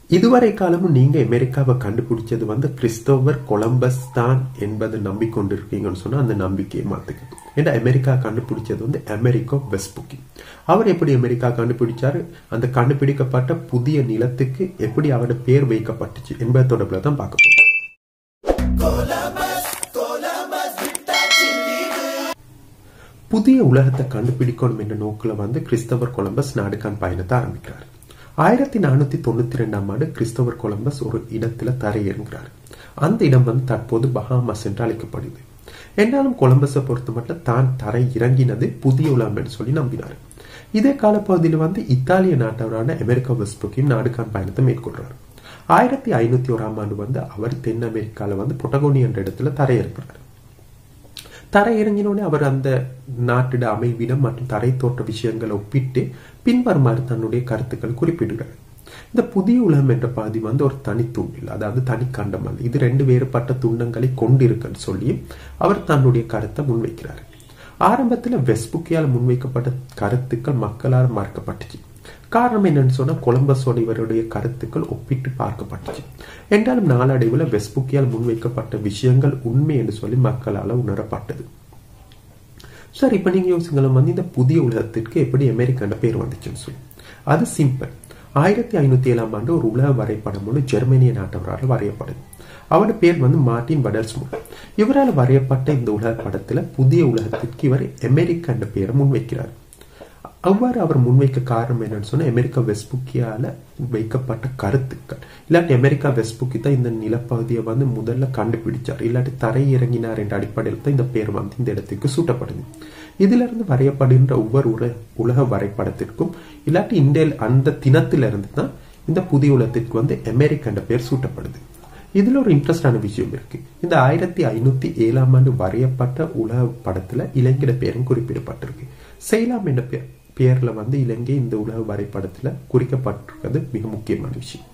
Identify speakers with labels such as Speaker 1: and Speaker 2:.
Speaker 1: இதுவரை காலமும் நீங்க அமெரிக்காவை கண்டுபிடிச்சது வந்து கிறிஸ்தோவர் கொலம்பஸ் தான் என்பதை நம்பிக்கொண்டிருக்கீங்கன்னு சொன்னா அந்த நம்பிக்கையை மாத்துக்கு ஏன்னா அமெரிக்கா கண்டுபிடிச்சது வந்து அமெரிக்கோ வெஸ்புக்கி அவர் எப்படி அமெரிக்கா கண்டுபிடிச்சாரு அந்த கண்டுபிடிக்கப்பட்ட புதிய நிலத்துக்கு எப்படி அவரோட பேர் வைக்கப்பட்டுச்சு என்பதை தொடர்பில் தான் பார்க்க போறோம் புதிய உலகத்தை கண்டுபிடிக்கணும் என்ற நோக்கில் வந்து கிறிஸ்தவர் கொலம்பஸ் நாடுகான் பயணத்தை ஆரம்பிக்கிறார் ஆயிரத்தி நானூத்தி தொண்ணூத்தி ரெண்டாம் ஆண்டு கிறிஸ்தவர் கொலம்பஸ் ஒரு இடத்துல தரையிறங்குறார் அந்த இடம் வந்து தற்போது பஹாமஸ் என்று அழைக்கப்படுது என்னாலும் கொலம்பஸை பொறுத்த மட்டும் தான் தரை இறங்கினது புதிய உலகம் என்று சொல்லி நம்பினார் இதே காலப்பகுதியில் வந்து இத்தாலிய நாட்டவரான அமெரிக்கா வெஸ்புக்கியும் நாடுகான் பயணத்தை மேற்கொள்றார் ஆயிரத்தி ஐநூத்தி ஓராம் ஆண்டு வந்து அவர் தென் அமெரிக்கால வந்து பொட்டகோனி என்ற இடத்துல தரையிறங்குறார் தரை இறங்கினோடனே அவர் அந்த நாட்டிட அமைவிடம் மற்றும் தரை தோற்ற விஷயங்களை ஒப்பிட்டு பின்வருமாறு தன்னுடைய கருத்துக்கள் குறிப்பிடுகிறார் இந்த புதிய உலகம் என்ற பகுதி வந்து ஒரு தனி துண்டில் அதாவது தனி கண்டம் அல்ல இது ரெண்டு வேறுபட்ட துண்டங்களை கொண்டிருக்குன்னு சொல்லி அவர் தன்னுடைய கருத்தை முன்வைக்கிறார் ஆரம்பத்துல வெஸ்புக்கியால் முன்வைக்கப்பட்ட கருத்துக்கள் மக்களால் மறுக்கப்பட்டுச்சு காரணம் என்னன்னு சொன்னா கொலம்பஸோட இவருடைய கருத்துக்கள் ஒப்பிட்டு பார்க்கப்பட்டுச்சு என்றாலும் நாளடைவில் வெஸ்புக்கியால் முன்வைக்கப்பட்ட விஷயங்கள் உண்மை என்று சொல்லி மக்களால் உணரப்பட்டது சார் இப்ப நீங்க யோசிக்கலாம் வந்து இந்த புதிய உலகத்திற்கு எப்படி அமெரிக்கான பேர் வந்துச்சுன்னு சொல்லி அது சிம்பிள் ஆயிரத்தி ஐநூத்தி ஏழாம் ஆண்டு ஒரு உலக வரைபடம் ஒன்று ஜெர்மனிய நாட்டவரால் வரையப்படுது அவரோட பேர் வந்து மார்டின் படல்ஸ்முட் இவரால் வரையப்பட்ட இந்த உலக படத்துல புதிய உலகத்திற்கு இவர் அமெரிக்கா என்ற பெயரை முன்வைக்கிறார் அவ்வாறு அவர் முன்வைக்க காரணம் என்னன்னு சொன்னா அமெரிக்கா வெஸ்புக்கியால வைக்கப்பட்ட கருத்துக்கள் இல்லாட்டி அமெரிக்கா வெஸ்புக்கி தான் இந்த நிலப்பகுதியை வந்து முதல்ல கண்டுபிடிச்சார் இல்லாட்டி தரை இறங்கினார் என்ற அடிப்படையில் தான் இந்த பேர் வந்து இந்த இடத்துக்கு சூட்டப்படுது இதுல இருந்து வரையப்படுகின்ற ஒவ்வொரு உல உலக வரைபடத்திற்கும் இல்லாட்டி இந்த அந்த தினத்திலிருந்து தான் இந்த புதிய உலகத்திற்கு வந்து அமெரிக்கா என்ற பேர் சூட்டப்படுது இதுல ஒரு இன்ட்ரெஸ்டான விஷயம் இருக்கு இந்த ஆயிரத்தி ஐநூத்தி ஏழாம் ஆண்டு வரையப்பட்ட உலக படத்துல இலங்கையோட பேரும் குறிப்பிடப்பட்டிருக்கு செய்லாம் என்ற பேர் பேர்ல வந்து இலங்கை இந்த உலக வரைபடத்துல குறிக்கப்பட்டிருக்கிறது மிக முக்கியமான விஷயம்